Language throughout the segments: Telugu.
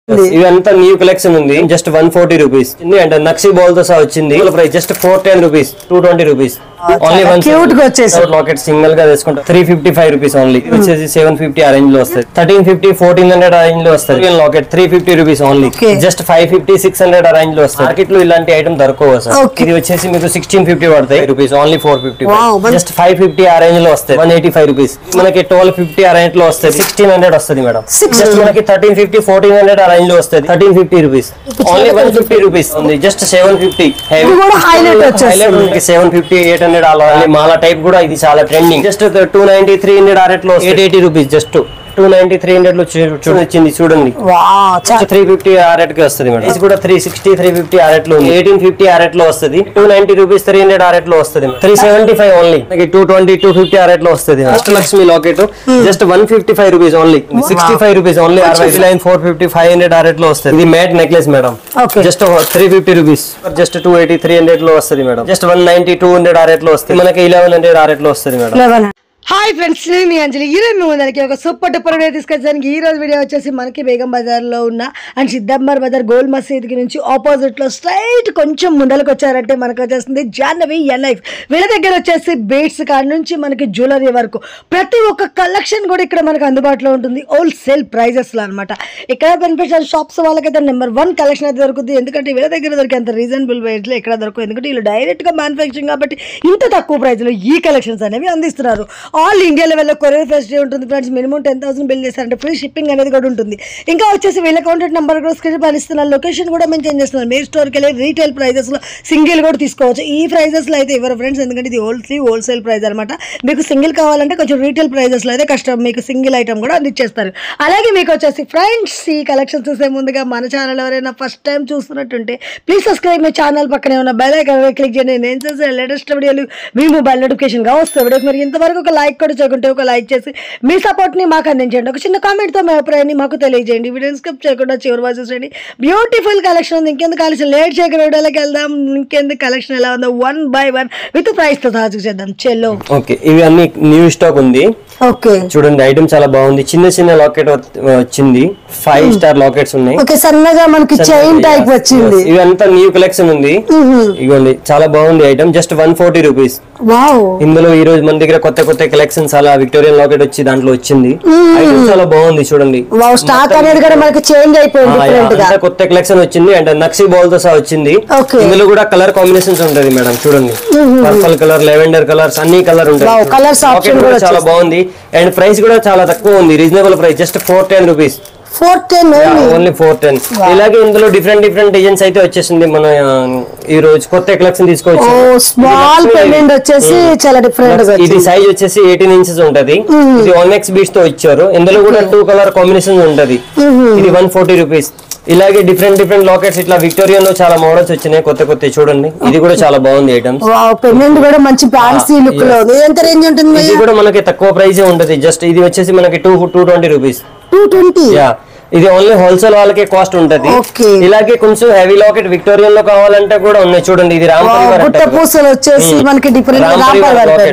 ఇవంతా న్యూ కలెక్షన్ ఉంది just one forty rupees and నక్సీ బాల్ తో సహా వచ్చింది price just four ten rupees two twenty rupees only one cute గా వచ్చేసి. లాకెట్ సింగిల్ గా తీసుకుంటాం three fifty five rupees only వచ్చేసి సెవెన్ ఫిఫ్టీ ఆ రేంజ్ లో వస్తుంది థర్టీన్ ఫిఫ్టీ ఫోర్టీన్ హండ్రెడ్ ఆ రేంజ్ లో వస్తుంది locket three fifty rupees only Okay. Just five fifty six hundred ఆ రేంజ్ లో వస్తుంది మార్కెట్ లో ఇలాంటి ఐటమ్ దొరకవు సార్ Okay. ఇది వచ్చేసి మీకు సిక్స్టీన్ ఫిఫ్టీ పడతాయి rupees only four fifty Wow, one- just five fifty ఆ రేంజ్ లో వస్తాయి వన్ ఎయిటీ ఫైవ్ రూపీస్ మనకి ట్వెల్వ్ ఫిఫ్టీ ఆ రేంజ్ లో వస్తుంది సిక్స్టీన్ హండ్రెడ్ వస్తుంది మేడం Six- జస్ట్ మనకి థర్టీన్ ఫిఫ్టీ ఫోర్టీన్ హండ్రెడ్ ఆ రేంజ్ లో వస్తుంది thirteen fifty rupees only one fifty rupees ఉంది జస్ట్ సెవెన్ ఫిఫ్టీ ఇది కూడా highlight వచ్చేస్తుంది. సెవెన్ ఫిఫ్టీ ఎయిట్ హండ్రెడ్ అలా మాల టైప్ కూడా ఇది చాలా trending just two ninety three hundred ఆ రేట్ లో eight eighty rupees just two ninety three hundred లో చూ- చూ- వచ్చింది చూడండి వావ్ చా- త్రీ ఫిఫ్టీ ఆ రేట్ కి వస్తుంది మేడం ఇది కూడా త్రీ సిక్స్టీ త్రీ ఫిఫ్టీ ఆ రేట్ లో ఎయిటీన్ ఫిఫ్టీ ఆ రేట్ లో వస్తుంది two ninety rupees three hundred ఆ రేట్ లో వస్తుంది three seventy five only two twenty two fifty ఆ రేట్ లో వస్తుంది Ashtalakshmi locket just one fifty five rupees only sixty five rupees only అరవై line four fifty five hundred ఆ రేట్ లో వస్తుంది ఇది matte necklace madam Okay. Just three fifty rupees just two eighty three hundred లో వస్తుంది madam just one ninety two hundred ఆ రేట్ లో వస్తుంది మనకి ఇలెవెన్ హండ్రెడ్ ఆ రేట్ లో వస్తుంది మేడం లెవెన్ హాయ్ ఫ్రెండ్స్ నేను మీ అంజలి ఈ రోజు మేము అందరికి ఒక సూపర్ టూపర్ వీడియో తీసుకొచ్చానికి ఈ రోజు వీడియో వచ్చేసి మనకి బేగం బజార్ లో ఉన్న అండ్ సిద్ధంబర్ బజార్ గోల్ మసీద్ కి నుంచి ఆపోజిట్ లో స్ట్రైట్ కొంచెం ముందరకు వచ్చారంటే మనకు వచ్చేస్తుంది జాహ్నవి ఎన్ఐఫ్ వీళ్ళ దగ్గర వచ్చేసి బీట్స్ కాడ నుంచి మనకి జ్యువెలరీ వరకు ప్రతి ఒక్క కలెక్షన్ కూడా ఇక్కడ మనకు అందుబాటులో ఉంటుంది హోల్సేల్ ప్రైజెస్ లో అనమాట ఇక్కడ బెనిఫిషియల్ షాప్స్ వాళ్ళకైతే నెంబర్ వన్ కలెక్షన్ అయితే దొరుకుతుంది ఎందుకంటే వీళ్ళ దగ్గర దొరికేంత రీజనబుల్ రేట్లో ఎక్కడ దొరకవు ఎందుకంటే వీళ్ళు డైరెక్ట్ గా మ్యానుఫ్యాక్చరింగ్ కాబట్టి ఇంత తక్కువ ప్రైస్ లో ఈ కలెక్షన్స్ అనేవి అందిస్తున్నారు ఆల్ ఇండియా లెవెల్లో కొరియర్ ఫెసిలిటీ ఉంటుంది friends minimum ten thousand bill చేస్తారంటే ఫ్రీ షిప్పింగ్ అనేది కూడా ఉంటుంది ఇంకా వచ్చేసి వీళ్ళ కాంటాక్ట్ నెంబర్ కూడా స్క్రీన్ పైన ఇస్తున్నారు లొకేషన్ కూడా మెన్షన్ చేస్తున్నారు మీ స్టోర్కి వెళ్ళి రీటైల్ ప్రైజెస్ లో సింగిల్ కూడా తీసుకోవచ్చు ఈ ప్రైజెస్ లో అయితే ఇవ్వరు ఫ్రెండ్స్ ఎందుకంటే ఇది హోల్సీ హోల్సేల్ ప్రైస్ అనమాట మీకు సింగిల్ కావాలంటే కొంచెం రీటైల్ ప్రైజెస్ లో అయితే కష్టం మీకు సింగిల్ ఐటమ్ కూడా అందించేస్తారు అలాగే మీకు వచ్చేసి ఫ్రెండ్స్ ఈ కలెక్షన్ చూసే ముందుగా మన ఛానల్ ఎవరైనా ఫస్ట్ టైం చూస్తున్నట్టుంటే ప్లీజ్ సబ్స్క్రైబ్ మై ఛానల్ పక్కనే ఉన్న బెల్ ఐకాన్ క్లిక్ చేయండి నేను చేసే లేటెస్ట్ వీడియోలు మీ మొబైల్ నోటిఫికేషన్ గా వస్తాయి వీడియోకి మరి ఇంతవరకు ఒక లైక్ కూడా చేయకుంటే ఒక లైక్ చేసి మీ సపోర్ట్ ని మాకు అందించండి ఒక చిన్న కామెంట్ తో మీ అభిప్రాయాన్ని మాకు తెలియజేయండి వీడియో స్కిప్ చేయకుండా చివరి వరకు చూడండి బ్యూటిఫుల్ కలెక్షన్ ఉంది ఇంకెందుకు కలెక్షన్ లేట్ చేయకుండా వీడియోలోకి వెళ్దాం ఇంకెందుకు కలెక్షన్ ఎలా ఉందో one by one with price తో సహా చేద్దాం చెల్లో ఓకే ఇవి అన్ని న్యూ స్టాక్ ఉంది ఓకే చూడండి ఐటమ్ చాలా బాగుంది చిన్న చిన్న లాకెట్ వచ్చింది ఫైవ్ స్టార్ లాకెట్స్ ఉన్నాయి ఓకే సన్నగా మనకి చైన్ టైప్ వచ్చింది Yes, ఇవంతా న్యూ కలెక్షన్ ఉంది ఇగోండి చాలా బాగుంది item just one forty rupees wow ఇందులో ఈ రోజు మన దగ్గర కొత్త కొత్త కలెక్షన్స్ అలా విక్టోరియన్ లాకెట్ వచ్చి దాంట్లో వచ్చింది ఐటమ్ చాలా బాగుంది చూడండి వావ్ స్టాక్ అనేది కూడా మనకి చేంజ్ అయిపోయింది ఆ, డిఫరెంట్ గా అంతా కొత్త కలెక్షన్ వచ్చింది అండ్ నక్సీ బాల్ తో సహా వచ్చింది Okay. ఇందులో కూడా కలర్ కాంబినేషన్స్ ఉంటది మేడం చూడండి పర్పల్ కలర్ లెవెండర్ కలర్స్ అన్ని కలర్ Wow, ఉంటాయి colours option Pocket కూడా చాలా బాగుంది అండ్ ప్రైస్ కూడా చాలా తక్కువ ఉంది reasonable price just four ten rupees four ten only four ten ఇలాగే ఇందులో డిఫరెంట్ డిఫరెంట్ డిజైన్స్ అయితే వచ్చేసింది మన ఆ, ఈ రోజు కొత్త కలెక్షన్ ఓ తీసుకోవచ్చు స్మాల్ పెండెంట్ వచ్చేసి చాలా డిఫరెంట్ గా ఇది వచ్చింది సైజ్ వచ్చేసి ఎయిటీన్ ఇంచెస్ ఉంటది ఇది వన్ ఎక్స్ బీచ్ తో ఇచ్చారు ఇందులో కూడా టూ కలర్ కాంబినేషన్ ఉంటది ఇది వన్ ఫోర్టీ రూపీస్ ఇలాగే డిఫరెంట్ డిఫరెంట్ లాకెట్స్ ఇట్లా విక్టోరియన్ లో చాలా మోడల్స్ వచ్చినాయి కొత్త కొత్త చూడండి ఇది కూడా చాలా బాగుంది ఐటమ్స్ వావ్ పెండెంట్ కూడా మంచి ఫ్యాన్సీ లుక్ లో ఉంది ఎంత రేంజ్ ఉంటుంది ఇది కూడా మనకి తక్కువ ప్రైస్ ఉంటది జస్ట్ ఇది వచ్చేసి మనకి two two twenty rupees two twenty yeah ఇది ఓన్లీ హోల్సేల్ వాళ్ళకే కాస్ట్ ఉంటది Okay. ఇలాగే కొంచెం హెవీ లాకెట్ విక్టోరియన్ లో కావాలంటే కూడా ఉన్నాయి చూడండి ఇది రామ్ పరివార్ గుట్ట అంటారు. పూసలు వచ్చేసి మనకి డిఫరెంట్ రామ్ పరివార్ లాకెట్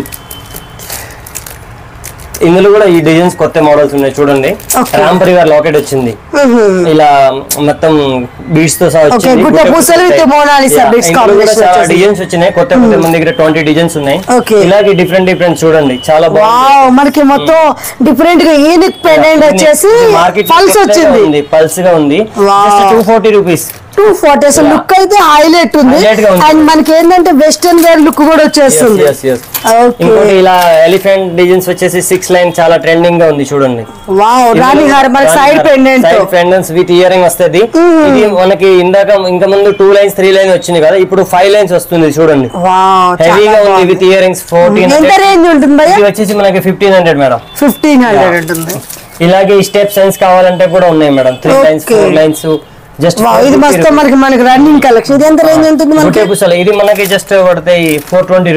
ఇందులో కూడా ఈ డిజైన్స్ కొత్త మోడల్స్ ఉన్నాయి చూడండి Okay. రామ్ పరివార్ లాకెట్ వచ్చింది ఇలా మొత్తం బీడ్స్ తో సహా వచ్చింది గుట్ట పూసలు with మోనాలిసా Yeah, beads ఇందులో కూడా combination చాలా వచ్చేసి. డిజైన్స్ వచ్చినాయి కొత్త కొత్త మన దగ్గర ట్వంటీ డిజైన్స్ ఉన్నాయి Okay. ఇలాగే డిఫరెంట్ డిఫరెంట్ చూడండి చాలా బాగుంది వావ్ మనకి మొత్తం డిఫరెంట్ గా యూనిక్ పెండెంట్ వచ్చేసి మార్కెట్ పల్స్ వచ్చింది ఉంది పల్స్ గా ఉంది Wow. Two forty rupees two forty అసలు లుక్ అయితే హైలైట్ ఉంది Highlight గా ఉంది. అండ్ మనకి ఏంటంటే వెస్టర్న్ వేర్ లుక్ కూడా వచ్చేస్తుంది ఓకే ఇంకోటి ఇలా ఎలిఫెంట్ డిజైన్స్ వచ్చేసి సిక్స్ లైన్ చాలా ట్రెండింగ్ గా ఉంది చూడండి వావ్ రాణి హార్ మనకి side pendant side pendants with earring వస్తుంది ఇది మనకి ఇందాక ఇంకా ముందు టూ లైన్స్ త్రీ లైన్ వచ్చింది కదా ఇప్పుడు ఫైవ్ లైన్స్ వస్తుంది చూడండి వావ్ హెవీగా ఉంది విత్ ఇయరింగ్స్ ఫోర్టీన్ ఎంత రేంజ్ ఉంటుంది భయ్య ఇది వచ్చేసి మనకి fifteen hundred madam fifteen hundred ఉంటుంది ఇలాగే ఈ స్టెప్ సైన్స్ కావాలంటే కూడా ఉన్నాయి madam three lines Okay. Four lines just wow ఇది మస్తు మనకి మనకి రన్నింగ్ కలెక్షన్ ఇది ఎంత రేంజ్ ఉంటుంది మనకి పుసలు ఇది మనకి జస్ట్ పడతాయి four twenty rupees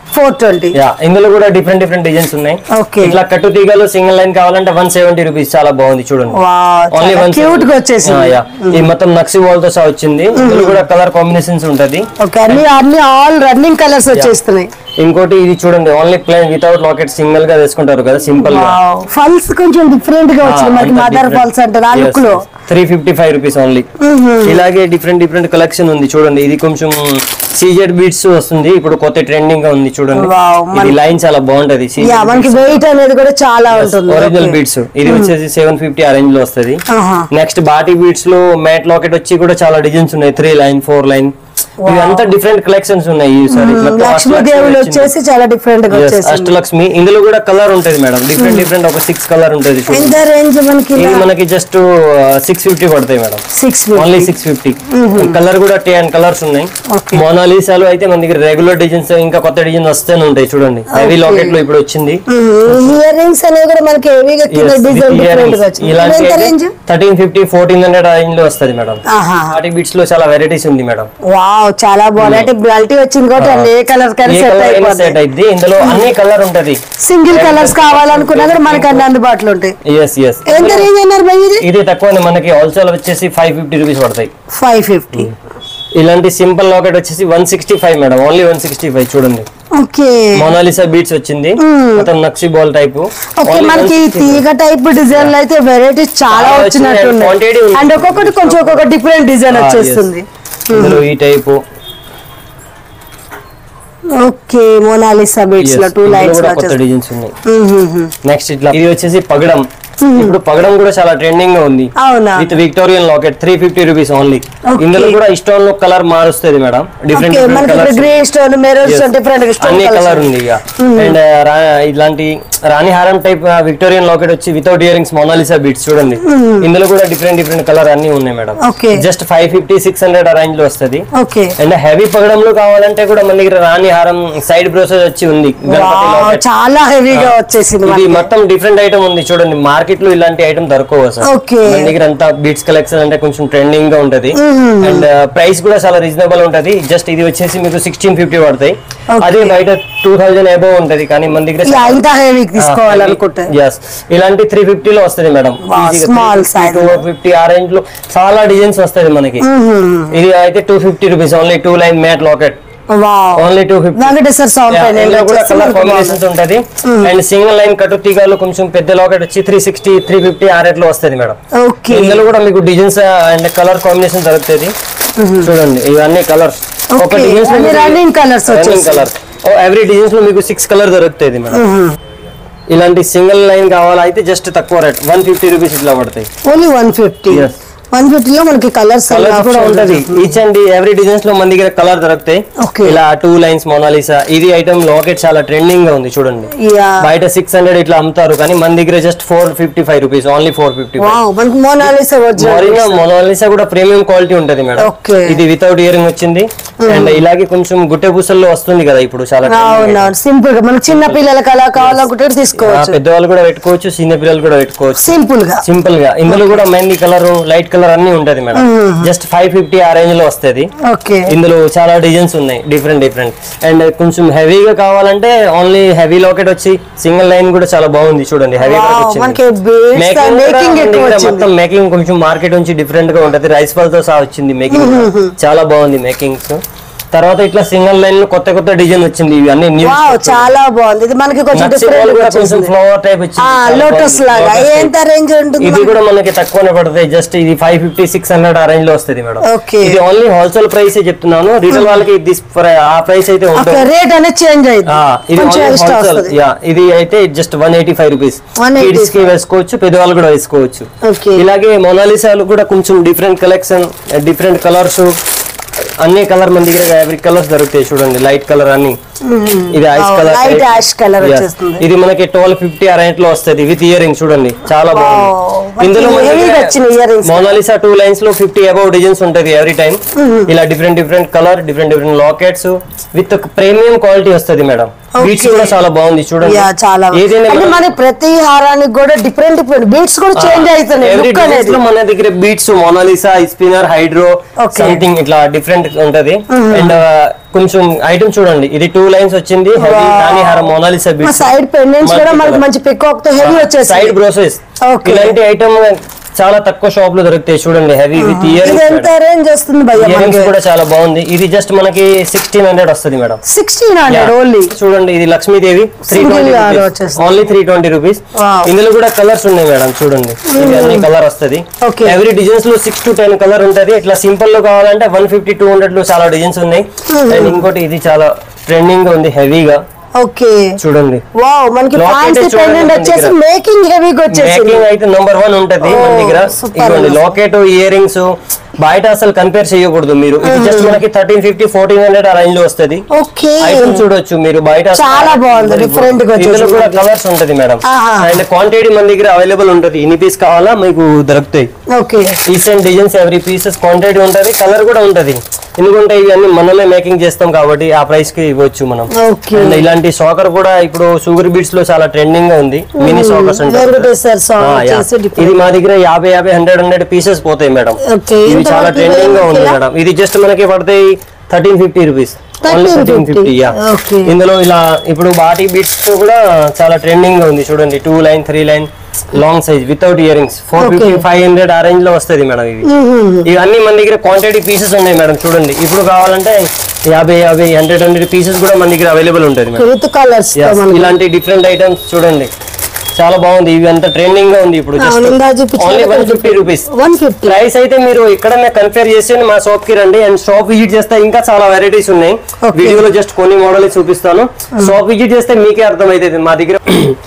four twenty yeah ఇందులో కూడా డిఫరెంట్ డిఫరెంట్ డిజైన్స్ ఉన్నాయి Okay. ఇట్లా కట్టు తీగలు సింగిల్ లైన్ కావాలంటే వన్ సెవెంటీ రూపీస్ చాలా బాగుంది చూడండి ఓన్లీ వన్ క్యూట్ గా వచ్చేసింది ఈ మొత్తం నక్సి వాల్ తో సహా వచ్చింది ఇందులో కూడా కలర్ కాంబినేషన్స్ ఉంటది ఓకే అన్ని అన్ని ఆల్ రన్నింగ్ కలర్స్ వచ్చేస్తున్నాయి ఇంకోటి ఇది చూడండి only plain without locket single గా వేసుకుంటారు కదా సింపుల్ గా ఫల్స్ కొంచెం డిఫరెంట్ గా వచ్చింది మనకి మదర్ ఫాల్స్ అంటారు ఆ లుక్ లో three fifty five rupees only ఇలాగే డిఫరెంట్ డిఫరెంట్ కలెక్షన్ ఉంది చూడండి ఇది కొంచెం సీజెడ్ బీట్స్ వస్తుంది ఇప్పుడు కొత్త ట్రెండింగ్ గా ఉంది చూడండి Wow, ఇది లైన్ చాలా బాగుంటది యా మనకి వెయిట్ అనేది కూడా చాలా ఉంటుంది ఒరిజినల్ బీట్స్ ఇది వచ్చేసి సెవెన్ ఫిఫ్టీ ఆ రేంజ్ లో వస్తుంది ఆహా. నెక్స్ట్ బాటీ బీట్స్ లో మ్యాట్ లాకెట్ వచ్చి కూడా చాలా డిజైన్స్ ఉన్నాయి త్రీ లైన్ ఫోర్ లైన్ ఇవంతా డిఫరెంట్ కలెక్షన్స్ ఉన్నాయి ఈసారి మొత్తం లక్ష్మీదేవులు అష్టలక్ష్మి వచ్చింది. వచ్చేసి చాలా డిఫరెంట్ గా Yes, వచ్చేసింది అష్టలక్ష్మి ఇందులో కూడా కలర్ ఉంటది మేడం డిఫరెంట్ డిఫరెంట్ ఒక సిక్స్ కలర్ ఉంటది చూడండి ఎంత రేంజ్ మనకి ఇది మనకి జస్ట్ సిక్స్ ఫిఫ్టీ పడతాయి madam six only six fifty colour కూడా టెన్ కలర్స్ ఉన్నాయి మోనాలిసాలు అయితే మన దగ్గర రెగ్యులర్ డిజైన్స్ ఇంకా కొత్త డిజైన్ వస్తూనే ఉంటాయి చూడండి హెవీ లాకెట్ లో ఇప్పుడు వచ్చింది ఇయర్ రింగ్స్ అనేవి కూడా మనకి హెవీగా కింద డిజైన్ డిఫరెంట్ గా వచ్చింది ఇది ఎంత range thirteen fifty fourteen hundred range లో వస్తుంది మేడం ఆహా పార్టీ బీట్స్ లో చాలా వెరైటీస్ ఉంది మేడం వావ్ చాలా బాగుంది అంటే క్వాలిటీ వచ్చింది కాబట్టి అన్ని ఏ కలర్ కానీ ఏ సెట్ కలర్ అయినా అయిపోతుంది సెట్ అయింది ఇందులో అన్ని కలర్ ఉంటది సింగిల్ కలర్స్ కావాలనుకున్నా కూడా మనకి అన్ని అందుబాటులో ఉంటాయి ఎస్ ఎస్ ఎంత రేంజ్ అన్నారు భయ్ ఇది ఇది తక్కువనే మనకి హోల్సేల్ వచ్చేసి ఫైవ్ ఫిఫ్టీ రూపీస్ పడతాయి ఫైవ్ ఫిఫ్టీ ఇలాంటి సింపుల్ లాకెట్ వచ్చేసి one sixty five madam only one sixty five చూడండి ఓకే మోనాలిసా బీట్స్ వచ్చింది మొత్తం నక్షి బాల్ టైప్ ఓకే మనకి ఈ తీగ టైప్ డిజైన్ అయితే వెరైటీస్ చాలా చాలా వచ్చినట్టు వచ్చినాయి. Quantity ఉంది. అండ్ ఒక్కొక్కటి కొంచెం ఒక్కొక్క డిఫరెంట్ డిజైన్ వచ్చేస్తుంది ఇందులో ఈ టైప్ ఓకే మోనాలిసా బీట్స్ లో టూ లైన్స్ కూడా కొత్త డిజైన్స్ ఉన్నాయి నెక్స్ట్ ఇట్లా ఇది వచ్చేసి పగడం ఇప్పుడు పగడం కూడా చాలా ట్రెండింగ్ గా ఉంది అవునా with Victorian locket three fifty rupees only Okay. ఇందులో కూడా స్టోన్ లో కలర్ మారుస్తుంది మేడం డిఫరెంట్ ఓకే మనకి colours green stone maroon stone different అన్ని కలర్ స్టోన్ ఉంది ఇక అండ్ ఇలాంటి రాణి హారం టైప్ విక్టోరియన్ లాకెట్ వచ్చి వితౌట్ ఇయరింగ్స్ మోనాలిసా బీట్స్ చూడండి ఇందులో కూడా డిఫరెంట్ డిఫరెంట్ కలర్ అన్ని ఉన్నాయి madam Okay. Just five fifty six hundred range లో వస్తుంది ఓకే అండ్ హెవీ పగడంలో కావాలంటే కూడా మన దగ్గర రాణి హారం సైడ్ బ్రోసెస్ వచ్చి ఉంది గణపతి లాకెట్ చాలా హెవీగా వచ్చేసింది ఇది మనకి. మొత్తం డిఫరెంట్ ఐటమ్ ఉంది చూడండి మార్కెట్ లో ఇలాంటి ఐటమ్ దొరకవు అసలు Okay. మన దగ్గర అంతా బీట్స్ కలెక్షన్ అంటే కొంచెం ట్రెండింగ్ గా ఉంటది అండ్ ప్రైస్ కూడా చాలా రీజనబుల్ ఉంటది జస్ట్ ఇది వచ్చేసి మీకు సిక్స్టీన్ ఫిఫ్టీ పడతాయి Okay. అదే బయట టూ థౌజండ్ అబౌవ్ ఉంటది కానీ మన దగ్గర యా, ఇంత హెవీ తీసుకోవాలనుకుంటే ఎస్ ఇలాంటి త్రీ ఫిఫ్టీలో వస్తుంది madam Wow, small size. Two fifty ఆ రేంజ్ లో చాలా డిజైన్స్ వస్తుంది మనకి ఇది అయితే two fifty rupees only two line matte locket wow only two fifty Venkateswara Swamy పైన ఇందులో కూడా వచ్చేసి కలర్ మనకి కాంబినేషన్స్ ఉంటది అండ్ సింగిల్ లైన్ కట్టు తీగలు కొంచెం పెద్ద లాకెట్ వచ్చి త్రీ సిక్స్టీ త్రీ ఫిఫ్టీ ఆ రేట్ లో వస్తుంది మేడం ఓకే ఇందులో కూడా మీకు డిజైన్స్ అండ్ కలర్ కాంబినేషన్ దొరుకుతుంది చూడండి ఇవన్నీ కలర్స్ ఒక Okay, డిజైన్స్ అన్ని running colours వచ్చేసి. కలర్ ఎవ్రీ డిజైన్స్ లో మీకు సిక్స్ కలర్ దొరుకుతుంది మేడం ఇలాంటి సింగిల్ లైన్ కావాలైతే జస్ట్ తక్కువ రేట్ వన్ ఫిఫ్టీ రూపీస్ ఇట్లా పడతాయి only one fifty Yes. One ఫిఫ్టీలో మనకి కలర్స్ కలర్స్ కూడా ఉంటది ఈచ్ అండ్ ఎవ్రీ డిజైన్స్ లో మన దగ్గర కలర్ దొరుకుతాయి Okay. ఇలా టూ లైన్స్ మోనాలిసా ఇది ఐటమ్ లాకెట్ చాలా ట్రెండింగ్ గా ఉంది చూడండి యా బయట సిక్స్ హండ్రెడ్ ఇట్లా అమ్ముతారు కానీ మన దగ్గర just four fifty five rupees only four fifty wow మనకి మోనాలిసా మోరినా మొనాలిసా కూడా ప్రీమియం క్వాలిటీ ఉంటది మేడం Okay. ఇది వితౌట్ ఇయరింగ్ వచ్చింది అండ్ ఇలాగే కొంచెం గుట్టె పూసల్లో వస్తుంది కదా ఇప్పుడు చాలా trending. అవునవును సింపుల్ గా మనకి చిన్న పిల్లలకి అలా కావాలనుకుంటే ఆ, తీసుకోవచ్చు పెద్దవాళ్ళు కూడా పెట్టుకోవచ్చు చిన్న పిల్లలు కూడా పెట్టుకోవచ్చు సింపుల్ గా సింపుల్ గా ఇందులో కూడా మెహందీ కలర్ లైట్ కలర్ అన్ని ఉంటది మేడం జస్ట్ ఫైవ్ ఫిఫ్టీ ఆ రేంజ్ లో వస్తుంది ఓకే ఇందులో చాలా డిజైన్స్ ఉన్నాయి డిఫరెంట్ డిఫరెంట్ అండ్ కొంచెం హెవీగా కావాలంటే ఓన్లీ హెవీ లాకెట్ వచ్చి సింగిల్ లైన్ కూడా చాలా బాగుంది చూడండి హెవీ వావ్ మనకి beads మేకింగ్ మేకింగ్ ఎక్కువ వచ్చింది మొత్తం మేకింగ్ కొంచెం మార్కెట్ నుంచి డిఫరెంట్ గా ఉంటది రైస్ ఫల్ తో సహా వచ్చింది మేకింగ్ చాలా బాగుంది మేకింగ్స్ తర్వాత ఇట్లా సింగిల్ లైన్ లో కొత్త కొత్త డిజైన్ వచ్చింది ఇవి అన్ని న్యూ వావ్ చాలా బాగుంది ఇది మనకి కొంచెం డిఫరెంట్ కూడా కొంచెం ఫ్లవర్ టైప్ వచ్చింది చాలా లోటస్ బాగుంది. లాగా Lotus type. ఎంత రేంజ్ ఉంటుంది ఇది కూడా మనకి తక్కువనే పడుతుంది జస్ట్ ఇది ఫైవ్ ఫిఫ్టీ సిక్స్ హండ్రెడ్ ఆ రేంజ్ లో వస్తుంది మేడం Okay. ఇది ఓన్లీ హోల్సేల్ ప్రైస్ చెప్తున్నాను రీటైల్ వాళ్ళకి this pri- ఆ ప్రైస్ అయితే ఓకే ఉంటుంది రేట్ అనేది చేంజ్ అయింది ఆ, ఇది కొంచెం only ఎక్స్ట్రా wholesale. వస్తుంది Yeah, ఇది అయితే just one eighty five rupees 185. Kids కి వేసుకోవచ్చు పెద్దవాళ్ళు కూడా వేసుకోవచ్చు Okay. ఇలాగే మొనాలిసాలు కూడా కొంచెం డిఫరెంట్ కలెక్షన్ డిఫరెంట్ కలర్స్ అన్ని కలర్ మన దగ్గర ఎవరి కలర్స్ దొరుకుతాయి చూడండి లైట్ కలర్ అన్ని ఇది ice Oh, colour light ash colour వచ్చేస్తుంది. ఇది మనకి ట్వెల్వ్ ఫిఫ్టీ ఆ రేంజ్ లో వస్తుంది విత్ ఇయరింగ్ చూడండి చాలా Wow, బాగుంది ఇందులో మంచి మన heavy దగ్గర వచ్చిన earrings. మోనాలిసా టూ లైన్స్ లో ఫిఫ్టీ అబౌవ్ డిజైన్స్ ఉంటది ఎవ్రీ టైం ఇలా different different colour different different lockets with premium quality వస్తుంది మేడం బీట్స్ Okay. కూడా చాలా బాగుంది చూడండి యా చాలా ఏదైనా అంటే మనం- మన ప్రతి హారానికి కూడా డిఫరెంట్ డిఫరెంట్ బీట్స్ కూడా చేంజ్ అవుతున్నాయి ఎవ్రీ లుక్ అనేది లో మన దగ్గర beads Monalisa spinner hydro Okay. Something ఇట్లా డిఫరెంట్ ఉంటది అండ్ కొంచెం ఐటమ్ చూడండి ఇది టూ లైన్స్ వచ్చింది హెవీ రాణి హారం మోనాలిసా మా బీట్స్ సైడ్ పెండెంట్స్ కూడా మనకి మంచి పికాక్ తో హెవీ వచ్చేసి సైడ్ బ్రోసెస్ Okay. ఇలాంటి ఐటమ్ చాలా తక్కువ షాప్ లో దొరుకుతాయి చూడండి హెవీ విత్ ఇది ఇయర్ ఎంత రేంజ్ వస్తుంది భయ్య ఇయరింగ్స్ మనకి కూడా చాలా బాగుంది ఇది జస్ట్ మనకి సిక్స్టీన్ హండ్రెడ్ వస్తుంది మేడం సిక్స్టీన్ హండ్రెడ్ ఓన్లీ చూడండి ఇది Lakshmidevi three Single twenty yard వచ్చేస్తుంది. Only three twenty rupees Wow. ఇందులో కూడా కలర్స్ ఉన్నాయి మేడం చూడండి ఇది అన్ని కలర్ వస్తుంది Okay. ఎవ్రీ డిజైన్స్ లో సిక్స్ టు టెన్ కలర్ ఉంటది ఇట్లా సింపుల్ లో కావాలంటే వన్ ఫిఫ్టీ టూ హండ్రెడ్ లో చాలా డిజైన్స్ ఉన్నాయి అండ్ ఇంకోటి ఇది చాలా ట్రెండింగ్ గా ఉంది హెవీగా ఓకే చూడండి వావ్ మనకి Locket ఫ్యాన్సీ చూడండి పెండెంట్ మన వచ్చేసి దగ్గర. మేకింగ్ హెవీగా వచ్చేసి మేకింగ్ అయితే నంబర్ వన్ ఉంటది మన Oh, దగ్గర super. ఇదిగోండి లాకెట్ ఇయర్ రింగ్స్ బయట అసలు కంపేర్ చేయకూడదు మీరు ఇది జస్ట్ మనకి థర్టీన్ ఫిఫ్టీ ఫోర్టీన్ హండ్రెడ్ ఆ రేంజ్ లో వస్తుంది ఓకే ఐటమ్ చూడొచ్చు మీరు బయట అసలు చాలా బాగుంది, very different good. గా వచ్చేసి ఇందులో కూడా మనకి. కలర్స్ ఉంటది మేడం ఆహా. అండ్ క్వాంటిటీ మన దగ్గర అవైలబుల్ ఉంటది ఎన్ని పీస్ కావాలా మీకు దొరుకుతాయి okay recent designs every pieces quantity ఉంటది కలర్ కూడా ఉంటది ఎందుకంటే ఇవన్నీ మనమే మేకింగ్ చేస్తాం కాబట్టి ఆ ప్రైస్ కి ఇవ్వచ్చు మనం ఓకే అండ్ ఇలాంటి షాకర్ కూడా ఇప్పుడు షుగర్ బీట్స్ లో చాలా ట్రెండింగ్ గా ఉంది మినీ షాకర్స్ వెంకటేశ్వర ఆ, స్వామి యా. వచ్చేసి ఇది different. మా దగ్గర యాభై యాభై హండ్రెడ్ హండ్రెడ్ పీసెస్ పోతాయి మేడం ఓకే ఇది ఎంత చాలా వరకు ట్రెండింగ్ గా ఉంది ఇలా? మేడం ఇది జస్ట్ మనకి పడతాయి థర్టీన్ ఫిఫ్టీ రూపీస్ 1350. యా Okay. ఇందులో ఇలా ఇప్పుడు బాటీ బీట్స్ తో కూడా చాలా ట్రెండింగ్ గా ఉంది చూడండి two line three line long size without earrings four fifty five hundred ఆ రేంజ్ లో వస్తుంది మేడం ఇవి ఇవన్నీ మన దగ్గర క్వాంటిటీ పీసెస్ ఉన్నాయి మేడం చూడండి ఇప్పుడు కావాలంటే యాభై యాభై హండ్రెడ్ హండ్రెడ్ పీసెస్ కూడా మన దగ్గర అవైలబుల్ ఉంటుంది మేడం విత్ కలర్స్ Yes, ఇలాంటి డిఫరెంట్ ఐటమ్స్ చూడండి చాలా బాగుంది ఇవి అంత ట్రెండింగ్ గా ఉంది ఇప్పుడు అవును, ఇందా ఓన్లీ చూపించారు one fifty rupees one fifty price అయితే మీరు ఎక్కడైనా కన్ఫేర్ చేసి మా షాప్ కి రండి అండ్ షాప్ విజిట్ చేస్తే ఇంకా చాలా వెరైటీస్ ఉన్నాయి Okay. వీడియోలో జస్ట్ కొన్ని మోడల్ చూపిస్తాను షాప్ విజిట్ చేస్తే మీకే అర్థమైతుంది మా దగ్గర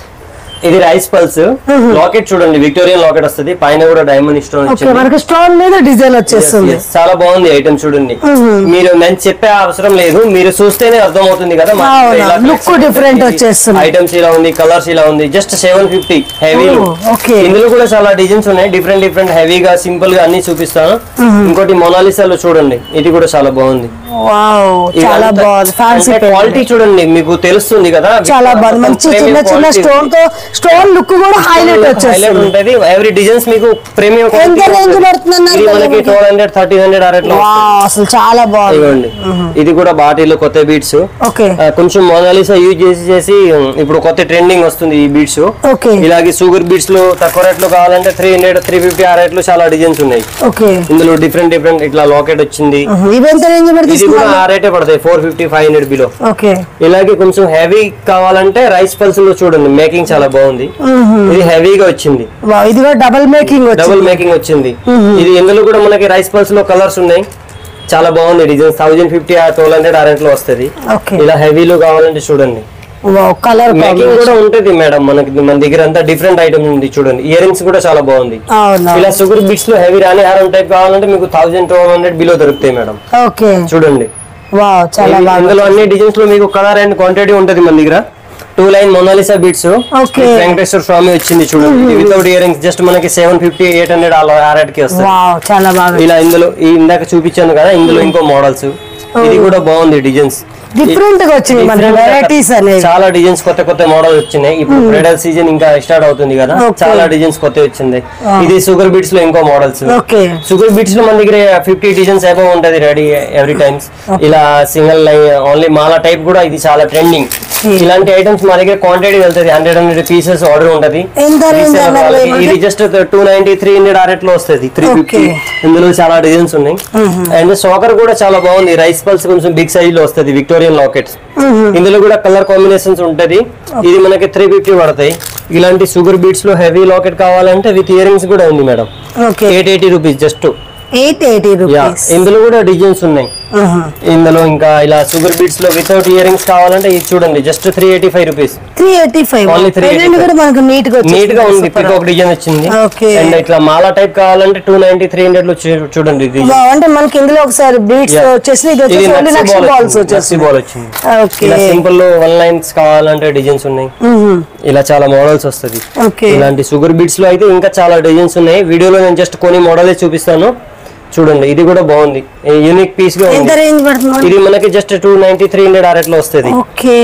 ఇది రైస్ పల్స్ లాకెట్ చూడండి విక్టోరియన్ లాకెట్ వస్తుంది పైన కూడా డైమండ్ స్టోన్ ఓకే వచ్చింది మనకి స్టోన్ మీద డిజైన్ వచ్చేస్తుంది Yes, చాలా బాగుంది ఐటమ్ చూడండి మీరు నేను చెప్పే అవసరం లేదు మీరు చూస్తేనే అర్థం అవుతుంది కదా మా అవునా, ఇలా look different వచ్చేస్తుంది. ఐటమ్స్ ఇలా ఉంది కలర్స్ ఇలా ఉంది just seven fifty heavy Oh, okay. ఇందులో కూడా చాలా డిజైన్స్ ఉన్నాయి డిఫరెంట్ డిఫరెంట్ హెవీగా సింపుల్ గా అన్ని చూపిస్తాను ఇంకోటి మొనాలిసాలో చూడండి ఇది కూడా చాలా బాగుంది వావ్ చాలా ఇదంతా- బాగుంది ఫ్యాన్సీ అంటే క్వాలిటీ చూడండి మీకు తెలుస్తుంది కదా చాలా బాగుంది మంచి చిన్న చిన్న స్టోన్ తో స్టోన్ లుక్ కూడా హైలైట్ హైలైట్ వచ్చేస్తుంది ఉంటది ఎవ్రీ డిజైన్స్ మీకు ప్రీమియం ఎంత range పడుతుంది అన్నారు ఇది మనకి మనకి? ట్వెల్వ్ హండ్రెడ్ థర్టీన్ హండ్రెడ్ ఆ రేట్ లో వావ్ అసలు చాలా బాగుంది ఇవ్వండి ఇది కూడా బాటిల్ కొత్త బీట్స్ ఓకే కొంచెం మోనాలిసా యూజ్ చేసి చేసి ఉమ్, ఇప్పుడు కొత్త ట్రెండింగ్ వస్తుంది ఈ బీట్స్ ఓకే ఇలాగే షుగర్ బీట్స్ లో తక్కువ రేట్ లో కావాలంటే త్రీ హండ్రెడ్ త్రీ ఫిఫ్టీ ఆ రేట్ లో చాలా డిజైన్స్ ఉన్నాయి ఓకే ఇందులో డిఫరెంట్ డిఫరెంట్ ఇట్లా లాకెట్ వచ్చింది ఇవి ఎంత రేంజ్ ఇది కూడా పడుతుంది ఆ రేటే పడతాయి four fifty five hundred below okay ఇలాగే కొంచెం హెవీ కావాలంటే రైస్ పల్స్ లో చూడండి మేకింగ్ చాలా బాగుంది ఇది హెవీగా వచ్చింది వావ్ ఇది కూడా డబుల్ మేకింగ్ డబుల్ వచ్చింది మేకింగ్ వచ్చింది ఇది ఇందులో కూడా మనకి రైస్ పల్స్ లో కలర్స్ ఉన్నాయి చాలా బాగుంది డిజైన్ థౌజండ్ ఫిఫ్టీ ఆ ట్వెల్వ్ హండ్రెడ్ ఆ రేట్ లో వస్తుంది ఓకే ఇలా హెవీలో కావాలంటే చూడండి వావ్ కలర్ మేకింగ్ కూడా ఉంటది మేడం మనకి మన దగ్గర అంతా డిఫరెంట్ ఐటమ్ ఉంది చూడండి ఇయర్ రింగ్స్ కూడా చాలా బాగుంది అవునా ఇలా షుగర్ బిట్స్ లో హెవీ రాని హారం టైప్ కావాలంటే మీకు థౌసండ్ ట్వెల్వ్ హండ్రెడ్ బిలో దొరుకుతాయి మేడం ఓకే చూడండి వావ్ చాలా ఇవి- బాగా ఇందులో అన్ని డిజైన్స్ లో మీకు కలర్ అండ్ క్వాంటిటీ ఉంటది మన దగ్గర two line Monalisa beads Okay. Venkateswara Swamy వచ్చింది చూడండి వితౌట్ ఇయర్ రింగ్స్ జస్ట్ మనకి సెవెన్ ఫిఫ్టీ ఎయిట్ హండ్రెడ్ ఆ రేట్ కి వస్తుంది వావ్ చాలా బాగా ఇలా ఇందులో ఈ ఇందాక చూపించాను కదా ఇందులో ఇంకో మోడల్స్ ఇది కూడా బాగుంది డిజైన్స్ డిఫరెంట్ గా వచ్చింది మనకి Different గా వెరైటీస్ అనేవి చాలా డిజైన్స్ కొత్త కొత్త మోడల్ వచ్చినాయి ఇప్పుడు బ్రైడల్ సీజన్ ఇంకా స్టార్ట్ అవుతుంది కదా Okay. చాలా డిజైన్స్ కొత్త వచ్చింది ఇది షుగర్ బీట్స్ లో ఇంకో మోడల్స్ ఓకే షుగర్ బీట్స్ లో మన దగ్గర ఫిఫ్టీ డిజైన్స్ అబౌవ్ ఉంటది రెడీ ఎవ్రీ టైమ్స్ ఇలా సింగిల్ లైన్ ఓన్లీ మాల టైప్ కూడా ఇది చాలా ట్రెండింగ్ ఇలాంటి ఐటమ్స్ మా దగ్గర క్వాంటిటీ వెళ్తుంది హండ్రెడ్ హండ్రెడ్ పీసెస్ ఆర్డర్ ఉంటది ఎంత range Reseller అన్నారు వాళ్ళకి. ఏమంటే? ఇది just two ninety three hundred ఆ రేట్ లో వస్తుంది త్రీ ఫిఫ్టీ Okay. ఇందులో చాలా డిజైన్స్ ఉన్నాయి అండ్ సోకర్ కూడా చాలా బాగుంది రైస్ పల్స్ కొంచెం బిగ్ సైజ్ లో వస్తుంది విక్టోరియన్ లాకెట్స్ ఇందులో కూడా కలర్ కాంబినేషన్స్ ఉంటది ఇది మనకి త్రీ ఫిఫ్టీ పడతాయి ఇలాంటి షుగర్ బీట్స్ లో హెవీ లాకెట్ కావాలంటే విత్ ఇయరింగ్స్ కూడా ఉంది madam okay eight eighty rupees just eight eighty యా రూపీస్ ఇందులో కూడా డిజైన్స్ ఉన్నాయి ఇందులో ఇంకా ఇలా షుగర్ బీట్స్ లో వితౌట్ ఇయరింగ్స్ కావాలంటే ఇది చూడండి just three eighty five rupees three eighty five Only 385. కూడా మనకు నీట్ గా వచ్చేసింది. నీట్ గా ఉంది Super. పికాక్ డిజైన్ వచ్చింది Okay. అండ్ ఇట్లా మాలా టైప్ కావాలంటే టూ నైన్టీ త్రీ హండ్రెడ్ లో చూ- చూడండి ఇది వావ్, అంటే మనకి ఇందులో ఒకసారి బీట్స్ Yeah. వచ్చేసి ఇది ఇది వచ్చేసి ఓన్లీ నక్సీ నక్షి బాల్ బాల్స్ వచ్చింది. నక్సీ వచ్చేసి బాల్ వచ్చింది ఓకే ఇలా సింపుల్ లో వన్ లైన్స్ కావాలంటే డిజైన్స్ ఉన్నాయి ఇలా చాలా మోడల్స్ వస్తది ఓకే ఇలాంటి షుగర్ బీట్స్ లో అయితే ఇంకా చాలా డిజైన్స్ ఉన్నాయి వీడియోలో నేను జస్ట్ కొన్ని మోడలే చూపిస్తాను చూడండి ఇది కూడా బాగుంది యూనిక్ పీస్ గా ఎంత ఉంది రేంజ్ పడుతుంది ఇది మనకి just two ninety three hundred ఆ రేట్ లో వస్తుంది ఓకే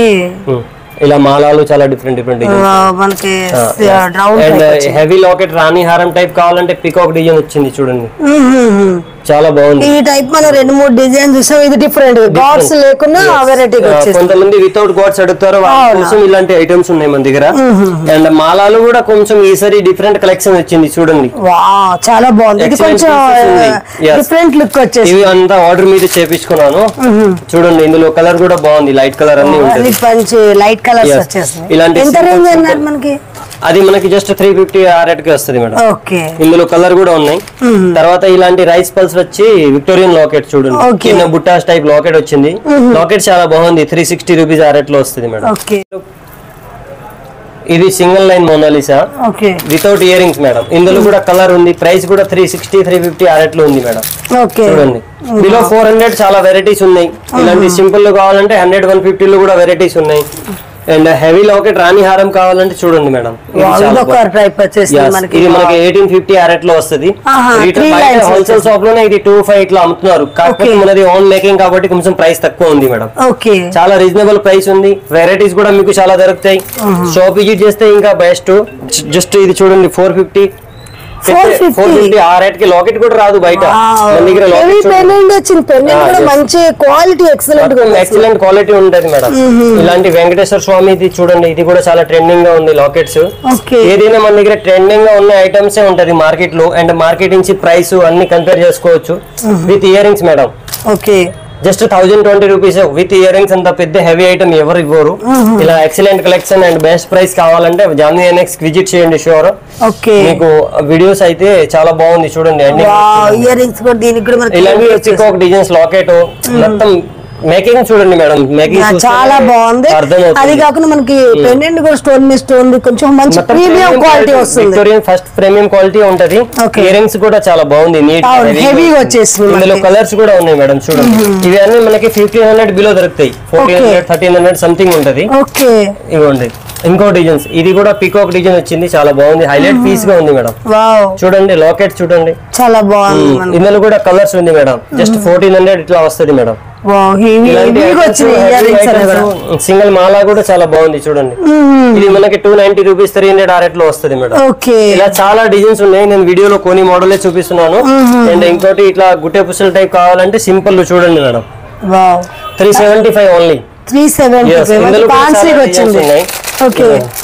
ఇలా మాలాలు చాలా డిఫరెంట్ డిఫరెంట్ డిజైన్ వావ్, మనకి రౌండ్ అండ్ హెవీ లాకెట్ రాణి హారం టైప్ కావాలంటే పికాక్ డిజైన్ వచ్చింది చూడండి చాలా బాగుంది ఈ టైప్ మనం రెండు మూడు డిజైన్ చూసాం ఇది డిఫరెంట్ గాడ్స్ లేకుండా వెరైటీ ఆ, వచ్చేసి కొంతమంది వితౌట్ గాడ్స్ అడుగుతారు వాళ్ళ కోసం ఇలాంటి ఐటమ్స్ ఉన్నాయి మన దగ్గర అండ్ మాలాలు కూడా కొంచెం ఈసారి డిఫరెంట్ కలెక్షన్ వచ్చింది చూడండి వా చాలా బాగుంది ఇది Excellent కొంచెం pieces ఉంది. Yes. డిఫరెంట్ లుక్ వచ్చేసి ఇవి అంతా ఆర్డర్ మీద చేపించుకున్నాను చూడండి ఇందులో కలర్ కూడా బాగుంది లైట్ కలర్ అన్ని అది ఉంటుంది మంచి లైట్ కలర్స్ Yes. వచ్చేసి ఇలాంటి ఎంత simple, రేంజ్ simple- అన్నారు మనకి అది మనకి జస్ట్ త్రీ ఫిఫ్టీ ఆ రేట్ కి వస్తుంది మేడం ఓకే ఇందులో కలర్ కూడా ఉన్నాయి తర్వాత ఇలాంటి రైస్ పల్స్ వచ్చి విక్టోరియన్ లాకెట్ చూడండి Okay. చిన్న బుట్టాస్ టైప్ లాకెట్ వచ్చింది లాకెట్ చాలా బాగుంది త్రీ సిక్స్టీ రూపీస్ ఆ రేట్ లో వస్తుంది మేడం ఓకే ఇది single line Monalisa okay without earrings madam ఇందులో కూడా కలర్ ఉంది ప్రైస్ కూడా త్రీ సిక్స్టీ త్రీ ఫిఫ్టీ ఆ రేట్ లో ఉంది మేడం ఓకే చూడండి బిలో ఫోర్ హండ్రెడ్ చాలా వెరైటీస్ ఉన్నాయి ఇలాంటి సింపుల్ లో కావాలంటే హండ్రెడ్ వన్ ఫిఫ్టీలో కూడా వెరైటీస్ ఉన్నాయి అండ్ హెవీ లాకెట్ రాణి హారం కావాలంటే చూడండి మేడం ఇది చాలా ఇదొక బాగుంది. టైప్ వచ్చేసి Yes, మనకి ఇది మనకి ఎయిటీన్ ఫిఫ్టీ ఆ రేట్ లో వస్తుంది ఆహా, three lines హోల్సేల్ షాప్ లోనే ఇది టూ ఫైవ్ ఇట్లా అమ్ముతున్నారు కాకపోతే Okay. మనది ఓన్ మేకింగ్ కాబట్టి కొంచెం ప్రైస్ తక్కువ ఉంది మేడం ఓకే చాలా రీజనబుల్ ప్రైస్ ఉంది వెరైటీస్ కూడా మీకు చాలా దొరుకుతాయి షాప్ విజిట్ చేస్తే ఇంకా బెస్ట్ జస్ట్ ఇది చూడండి ఫోర్ ఫిఫ్టీ 450. ఫోర్ ఫిఫ్టీ ఆ రేట్ కి లాకెట్ కూడా రాదు బయట మన దగ్గర హెవీ లాకెట్ చూడండి. పెండెంట్ వచ్చింది పెండెంట్ Ah, కూడా yes. మంచి క్వాలిటీ ఎక్సలెంట్ గా ఉంది అసలు. ఎక్సలెంట్ క్వాలిటీ ఉంటది మేడం ఇలాంటి వెంకటేశ్వర స్వామి ఇది చూడండి ఇది కూడా చాలా ట్రెండింగ్ గా ఉంది లాకెట్స్ Okay. ఏదైనా మన దగ్గర ట్రెండింగ్ గా ఉన్న ఐటమ్స్ ఉంటది మార్కెట్ లో అండ్ మార్కెట్ నుంచి ప్రైస్ అన్ని కంపేర్ చేసుకోవచ్చు with earrings madam okay just thousand twenty rupees with earrings అంత పెద్ద హెవీ ఐటమ్ ఎవరు ఇవ్వరు ఇలా excellent collection and best price కావాలంటే జాన్వీ ఎన్ఎక్స్ విజిట్ చేయండి షూర్ ఓకే మీకు వీడియోస్ అయితే చాలా బాగుంది చూడండి అన్ని ఇయర్ రింగ్స్ కూడా దీనికి కూడా మనకి ఇలాంటి heavy వచ్చేసి. పికాక్ డిజైన్స్ లాకెట్ మొత్తం మేకింగ్ చూడండి మేడం మేకింగ్ Yeah, చాలా బాగుంది అది కాకుండా మనకి పెండెంట్ కూడా స్టోన్ మీద స్టోన్ కొంచెం మంచి ప్రీమియం క్వాలిటీ వస్తుంది విక్టోరియన్ ఫస్ట్ ప్రీమియం క్వాలిటీ ఉంటది Okay. ఇయర్ రింగ్స్ కూడా చాలా బాగుంది నీట్ అవును, heavy గా వచ్చేసింది ఇందులో మనకి. కలర్స్ కూడా ఉన్నాయి మేడం చూడండి ఇవి అన్ని మనకి ఫిఫ్టీన్ హండ్రెడ్ బిలో దొరుకుతాయి fourteen hundred thirteen hundred something ఉంటది ఓకే ఇవ్వండి ఇంకో డిజైన్స్ ఇది కూడా పికాక్ డిజైన్ వచ్చింది చాలా బాగుంది హైలైట్ పీస్ గా ఉంది మేడం వావ్ చూడండి లాకెట్ చూడండి చాలా బాగుంది మనకి ఇందులో కూడా కలర్స్ ఉంది మేడం జస్ట్ ఫోర్టీన్ హండ్రెడ్ ఇట్లా వస్తుంది మేడం వావ్ ఇవి ఇవి వచ్చినాయి ఇయర్ రింగ్స్ అనేవి కూడా సింగిల్ మాలా కూడా చాలా బాగుంది చూడండి ఇది మనకి two ninety rupees three hundred ఆ రేట్ లో వస్తుంది మేడం ఓకే ఇలా చాలా డిజైన్స్ ఉన్నాయి నేను వీడియోలో కొన్ని మోడలే చూపిస్తున్నాను అండ్ ఇంకోటి ఇట్లా గుట్టే పుసల టైప్ కావాలంటే సింపుల్ చూడండి madam wow three seventy five only three seventy Yes, ఇందులో కూడా ఫ్యాన్సీ చాలా వచ్చింది designs ఉన్నాయి. ఓకే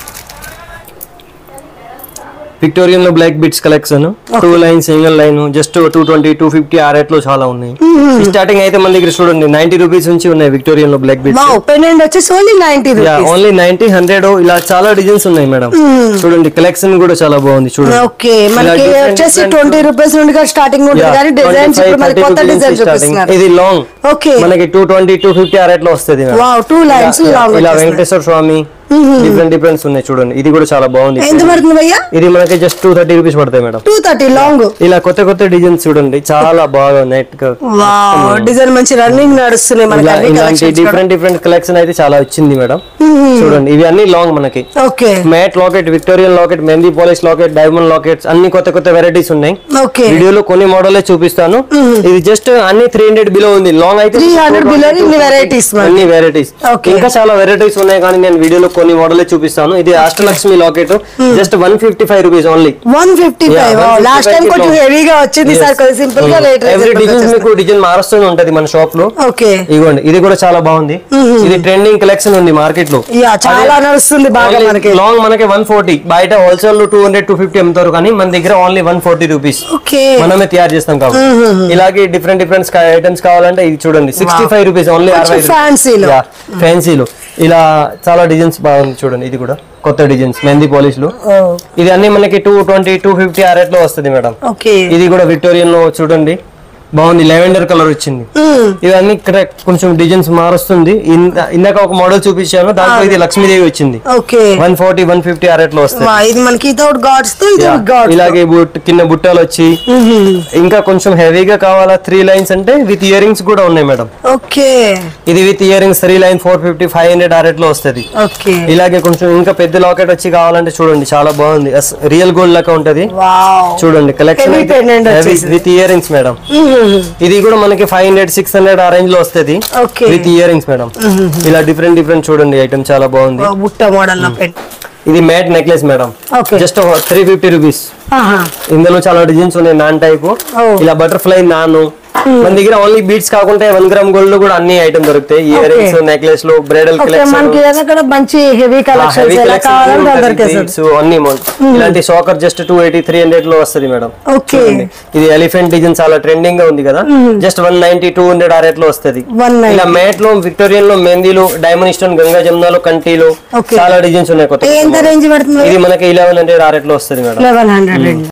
విక్టోరియన్ లో black beads collection two line single line just two twenty two fifty ఆ రేట్ లో చాలా ఉన్నాయి స్టార్టింగ్ అయితే మన దగ్గర చూడండి నైన్టీ రూపీస్ నుంచి ఉన్నాయి విక్టోరియన్ లో బ్లాక్ బిట్స్ వావ్ పెండెంట్ వచ్చేసి only ninety rupees only ninety hundred ఇలా చాలా డిజైన్స్ ఉన్నాయి మేడం చూడండి కలెక్షన్ కూడా చాలా బాగుంది చూడండి ఓకే ఇలా మనకి different వచ్చేసి different- ట్వంటీ రూపీస్ నుండి స్టార్టింగ్ ఉంటుంది Yeah, కానీ డిజైన్స్ 25, ఇప్పుడు మనకి 32 కొత్త నుంచి డిజైన్ starting. చూపిస్తున్నారు ఇది లాంగ్ ఓకే మనకి టూ ట్వంటీ టూ ఫిఫ్టీ ఆ రేట్ లో వస్తుంది మేడం. వావ్ టూ లైన్స్ ఇలా- లాంగ్ ఇలా వెంకటేశ్వర స్వామి డిఫరెంట్ డిఫరెన్స్ ఉన్నాయి చూడండి ఇది కూడా చాలా బాగుంది ఎంత పడుతుంది భయ్యా ఇది మనకి జస్ట్ టూ థర్టీ రూపీస్ పడతాయి మేడం టూ థర్టీ లాంగ్ ఇలా కొత్త కొత్త డిజైన్స్ చూడండి చాలా బాగా నెట్ గా వావ్ డిజైన్ మంచి రన్నింగ్ నడుస్తున్నాయి మనకి ఇలా- అన్ని ఇలాంటి collections కూడా. డిఫరెంట్ డిఫరెంట్ కలెక్షన్ అయితే చాలా వచ్చింది మేడం చూడండి ఇవి అన్ని లాంగ్ మనకి okay matte locket Victorian locket mehndi polish locket diamond lockets అన్ని కొత్త కొత్త వెరైటీస్ ఉన్నాయి ఓకే వీడియోలో కొన్ని మోడలే చూపిస్తాను ఇది జస్ట్ అన్ని త్రీ హండ్రెడ్ బిలో ఉంది లాంగ్ అయితే 300 below ఇన్ని varieties మనకి. అన్ని వెరైటీస్ Okay. ఇంకా చాలా వెరైటీస్ ఉన్నాయి కానీ నేను వీడియోలో కొన్ని మోడలే చూపిస్తాను ఇది Ashtalakshmi locket just one fifty five rupees only one fifty Yeah, five 155 last time కొంచెం కిలో. హెవీగా వచ్చింది సార్ కొంచెం సింపుల్ గా రేట్ ఎవ్రీ డిజైన్ మీకు డిజైన్ మారుస్తూనే ఉంటది మన షాప్ లో ఓకే ఇదిగోండి ఇది కూడా చాలా బాగుంది ఇది ట్రెండింగ్ కలెక్షన్ ఉంది మార్కెట్ లో యా చాలా నడుస్తుంది బాగా మనకి లాంగ్ మనకి వన్ ఫోర్టీ బయట హోల్సేల్ లో టూ హండ్రెడ్ టూ ఫిఫ్టీ అమ్ముతారు కానీ మన దగ్గర only one forty rupees okay మనమే తయారు చేస్తాం కాబట్టి ఇలాగే డిఫరెంట్ డిఫరెంట్ ఐటమ్స్ కావాలంటే ఇది చూడండి సిక్స్టీ ఫైవ్ రూపీస్ ఓన్లీ అరవై ఫ్యాన్సీలో ఫ్యాన్సీలో ఇలా చాలా డిజైన్స్ బాగుంది చూడండి ఇది కూడా కొత్త డిజైన్స్ మెహందీ పాలిష్ లో ఇది అన్ని మనకి టూ ట్వంటీ టూ ఫిఫ్టీ ఆ రేట్ లో వస్తుంది మేడం ఓకే ఇది కూడా విక్టోరియన్ లో చూడండి బాగుంది లెవెండర్ కలర్ వచ్చింది ఇవన్నీ ఇక్కడ కొంచెం డిజైన్స్ మారుస్తుంది ఇంద- ఇందాక ఒక మోడల్ చూపించాను దాంట్లో ఇది లక్ష్మీదేవి వచ్చింది okay one forty one fifty ఆ రేట్ లో వస్తుంది ఇది మనకి వితౌట్ గాడ్స్ తో ఇది Yeah. గాడ్స్ ఇలాగే బుట్ కింద బుట్టాలు వచ్చి ఇంకా కొంచెం హెవీగా కావాలా త్రీ లైన్స్ అంటే విత్ ఇయర్ రింగ్స్ కూడా ఉన్నాయి మేడం ఓకే ఇది with earrings three line four fifty five hundred ఆ రేట్ లో వస్తుంది ఓకే ఇలాగే కొంచెం ఇంకా పెద్ద లాకెట్ వచ్చి కావాలంటే చూడండి చాలా బాగుంది రియల్ గోల్డ్ లెక్క ఉంటది వావ్ చూడండి కలెక్షన్ Heavy pendant వచ్చేసింది. విత్ ఇయర్ రింగ్స్ మేడం ఇది కూడా మనకి ఫైవ్ హండ్రెడ్ సిక్స్ హండ్రెడ్ ఆ రేంజ్ లో వస్తుంది okay with earrings madam ఇలా డిఫరెంట్ డిఫరెంట్ చూడండి ఐటమ్ చాలా బాగుంది బుట్ట మోడల్ లో పెన్ ఇది matte necklace madam okay just three fifty rupees ఆహా ఇందులో చాలా డిజైన్స్ ఉన్నాయి నాన్ టైప్ Oh. ఇలా బటర్ఫ్లై నాను మన దగ్గర ఓన్లీ బీట్స్ కాకుండా వన్ గ్రామ్ గోల్డ్ కూడా అన్ని ఐటమ్ దొరుకుతాయి ఇయర్ రింగ్స్ నెక్లెస్ లో బ్రైడల్ ఓకే కలెక్షన్ మనకి ఏదైనా కూడా మంచి హెవీ కలెక్షన్స్ ఎలా కావాలంటే అలా దొరికేస్తుంది బీట్స్ అన్ని mon- ఇలాంటి సోకర్ just two eighty three hundred లో వస్తుంది మేడం ఓకే ఇది ఎలిఫెంట్ డిజైన్ చాలా ట్రెండింగ్ గా ఉంది కదా just one ninety two hundred ఆ రేట్ లో వస్తుంది వన్ నైన్ ఇలా మ్యాట్ లో విక్టోరియన్ లో మెహందీలు డైమండ్ స్టోన్ గంగా జమునాలు కంటీలు Okay. చాలా డిజైన్స్ ఉన్నాయి కొత్త ఎంత రేంజ్ పడుతుంది ఇది మనకి ఇలెవెన్ హండ్రెడ్ ఆ రేట్ లో వస్తుంది మేడం లెవెన్ హండ్రెడ్ రేంజ్